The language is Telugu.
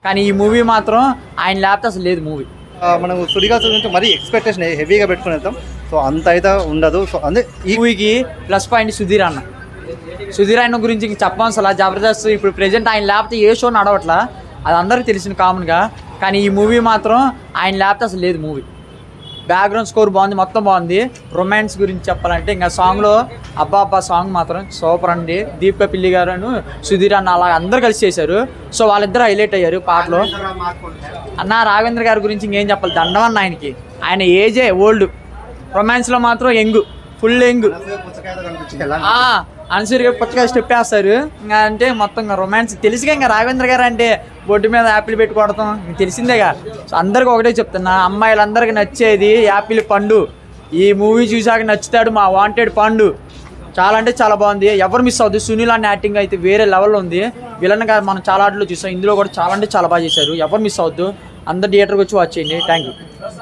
కానీ ఈ మూవీ మాత్రం ఆయన లేకపోతే అసలు లేదు మూవీ ఆ, మనం సుడిగాసు గురించి మరీ ఎక్స్పెక్టేషన్ హెవీగా పెట్టుకుని వెళ్తాం సో అంత అయితే ఉండదు సో అదే ఈ మూవీకి ప్లస్ పాయింట్ సుధీర్ అన్న సుధీర్ ఆయన గురించి ఇంక చెప్పాల్సిన జబర్దస్త్ ఇప్పుడు ప్రెజెంట్ ఆయన లేకపోతే ఏ షో నడవట్లా అది అందరికీ తెలిసిన కామన్గా కానీ ఈ మూవీ మాత్రం ఆయన లేకపోతే అసలు లేదు మూవీ బ్యాక్గ్రౌండ్ స్కోర్ బాగుంది మొత్తం బాగుంది రొమాన్స్ గురించి చెప్పాలంటే ఇంకా సాంగ్లో అబ్బా అబ్బా సాంగ్ మాత్రం సూపర్ అండి దీపిక పిల్లి గారు సుధీర్ అన్న అలా అందరు కలిసి చేశారు సో వాళ్ళిద్దరు హైలైట్ అయ్యారు పాటలో అన్న రాఘవేంద్ర గారి గురించి ఇంకేం చెప్పాలి దండం అన్న ఆయనకి ఆయన ఏజే ఓల్డ్ రొమాన్స్లో మాత్రం యంగ్ ఫుల్ యంగ్ అనసూరిగా పుచ్చగా స్టెప్ వేస్తారు ఇంకా అంటే మొత్తం ఇంకా రొమాన్స్ తెలిసిగా ఇంకా రాఘవేంద్ర గారు అంటే బొడ్డు మీద యాపిల్ పెట్టి కొడతాం ఇంక తెలిసిందేగా సో అందరికి ఒకటే చెప్తున్నా అమ్మాయిలందరికీ నచ్చేది యాపిల్ పండు ఈ మూవీ చూసాక నచ్చుతాడు మా వాంటెడ్ పండు చాలా అంటే చాలా బాగుంది ఎవరు మిస్ అవుతుంది సునీల్ అనే యాక్టింగ్ అయితే వేరే లెవెల్లో ఉంది విలన్ గారు మనం చాలా ఆటలు చూసాం ఇందులో కూడా చాలా అంటే చాలా బాగా చేశారు ఎవరు మిస్ అవద్దు అందరు థియేటర్కి వచ్చి వాచ్ చేయండి థ్యాంక్ యూ